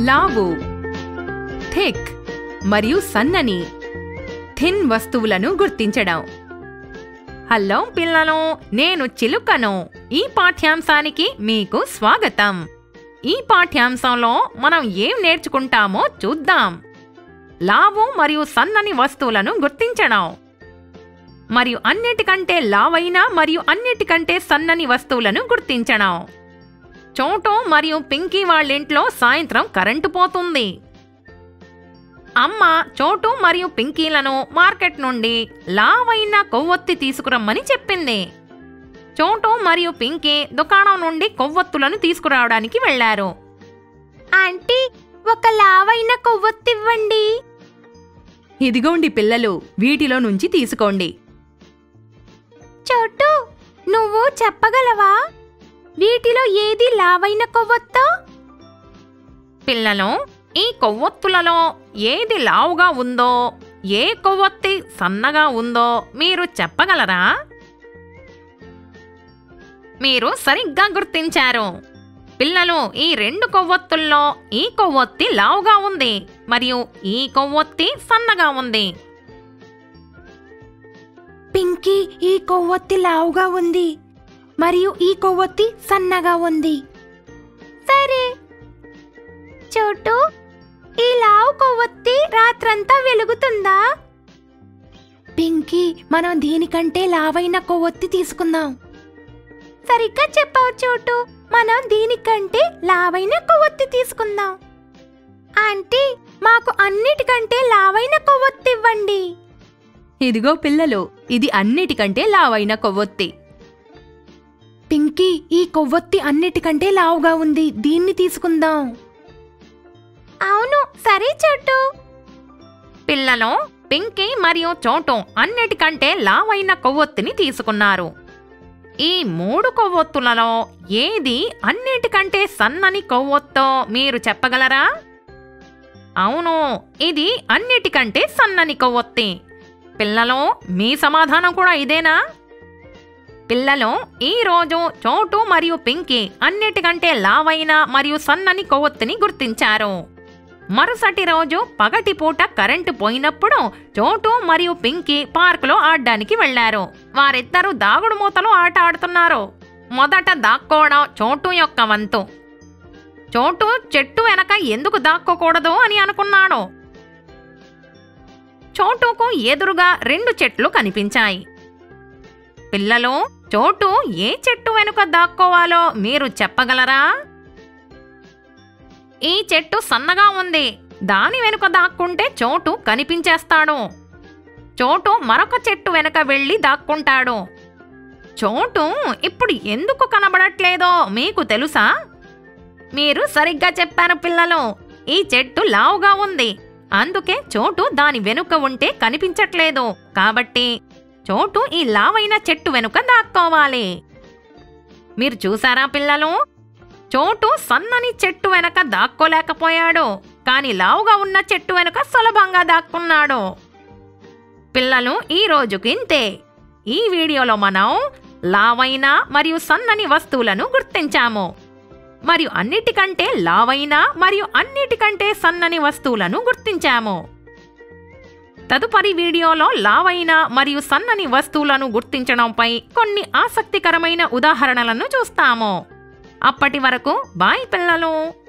లావు thick మరియు సన్నని thin వస్తువులను గుర్తించడం హలో పిల్లలు నేను చిలుకను ఈ పాఠ్యాంశానికి మీకు స్వాగతం ఈ పాఠ్యాంశంలో మనం ఏం నేర్చుకుంటామో చూద్దాం లావు మరియు సన్నని వస్తువులను గుర్తించడం మరియు అన్నిటికంటే లావైన మరియు అన్నిటికంటే సన్నని వస్తువులను గుర్తించడం చోటు మరియు పింకీ వాళ్ళింట్లో సాయంత్రం కరెంటు పోతుంది అమ్మ చోటు మరియు పింకీలను మార్కెట్ నుండి లావైన కొవ్వొత్తి తీసుకురమ్మని చెప్పింది చోటు మరియు పింకీ దుకాణం నుండి కొవ్వొత్తులను తీసుకురావడానికి వెళ్లారు ఆంటీ ఒక లావైన కొవ్వొత్తివ్వండి ఇదిగోండి పిల్లలు వీటిలో నుంచి తీసుకోండి చోటు నువ్వు చెప్పగలవా వీటిలో ఏది లావైన కొవ్వొత్తో పిల్లలు ఈ కొవ్వొత్తులలో ఏది లావుగా ఉందో ఏ కొవ్వొత్తి సన్నగా ఉందో మీరు చెప్పగలరా మీరు సరిగ్గా గుర్తించారు పిల్లలు ఈ రెండు కొవ్వొత్తుల్లో ఈ కొవ్వొత్తి లావుగా ఉంది మరియు ఈ కొవ్వొత్తి సన్నగా ఉంది పింకీ ఈ కొవ్వొత్తి లావుగా ఉంది మరియు ఈ కొవ్వొత్తి సన్నగా ఉంది సరే చోటు ఈ లావు కొవ్వొత్తి రాత్రంతా వెలుగుతుందా పింకీ మనం దీనికంటే లావైన కొవ్వొత్తి తీసుకుందాం సరిగ్గా చెప్పావు చోటు మనం దీనికంటే లావైన కొవ్వొత్తి తీసుకుందాం ఆంటీ మాకు అన్నిటికంటే లావైన కొవ్వొత్తి ఇవ్వండి ఇదిగో పిల్లలు ఇది అన్నిటికంటే లావైన కొవ్వొత్తి పింకీ ఈ కొవ్వొత్తి అన్నిటికంటే లావుగా ఉంది దీన్ని తీసుకుందాం అవును సరే చోటు పిల్లలు పింకీ మరియు చోటు అన్నిటికంటే లావైన కొవ్వొత్తిని తీసుకున్నారు ఈ మూడు కొవ్వొత్తులలో ఏది అన్నిటికంటే సన్నని కొవ్వొత్తో మీరు చెప్పగలరా అవును ఇది అన్నిటికంటే సన్నని కొవ్వొత్తి పిల్లలు మీ సమాధానం కూడా ఇదేనా పిల్లలు ఈ రోజు చోటు మరియు పింకీ అన్నిటికంటే లావైన మరియు సన్నని కొవ్వొత్తిని గుర్తించారు మరుసటి రోజు పగటిపూట కరెంటు పోయినప్పుడు చోటు మరియు పింకీ పార్కులో ఆడడానికి వెళ్లారు వారిద్దరూ దాగుడు మూతలు ఆట ఆడుతున్నారు మొదట దాక్కోవడం చోటు యొక్క వంతు చోటు చెట్టు వెనక ఎందుకు దాక్కోకూడదు అని అనుకున్నాడు చోటుకు ఎదురుగా రెండు చెట్లు కనిపించాయి పిల్లలు చోటు ఏ చెట్టు వెనుక దాక్కోవాలో మీరు చెప్పగలరా ఈ చెట్టు సన్నగా ఉంది దాని వెనుక దాక్కుంటే చోటు కనిపించేస్తాడు చోటు మరొక చెట్టు వెనుక వెళ్ళి దాక్కుంటాడు చోటు ఇప్పుడు ఎందుకు కనబడట్లేదో మీకు తెలుసా మీరు సరిగ్గా చెప్పారు పిల్లలు ఈ చెట్టు లావుగా ఉంది అందుకే చోటు దాని వెనుక ఉంటే కనిపించట్లేదు కాబట్టి చోటు ఈ లావైన చెట్టు వెనుక దాక్కోవాలి మీరు చూసారా పిల్లలు చోటు సన్నని చెట్టు వెనక దాక్కోలేకపోయాడు కాని లావుగా ఉన్న చెట్టు వెనుక సులభంగా దాక్కున్నాడు పిల్లలు ఈ రోజుకి ఇంతే ఈ వీడియోలో మనం లావైన మరియు సన్నని వస్తువులను గుర్తించాము మరియు అన్నిటికంటే లావైన మరియు అన్నిటికంటే సన్నని వస్తువులను గుర్తించాము తదుపరి వీడియోలో లావైన మరియు సన్నని వస్తువులను గుర్తించడంపై కొన్ని ఆసక్తికరమైన ఉదాహరణలను చూస్తాము అప్పటి వరకు బాయ్ పిల్లలు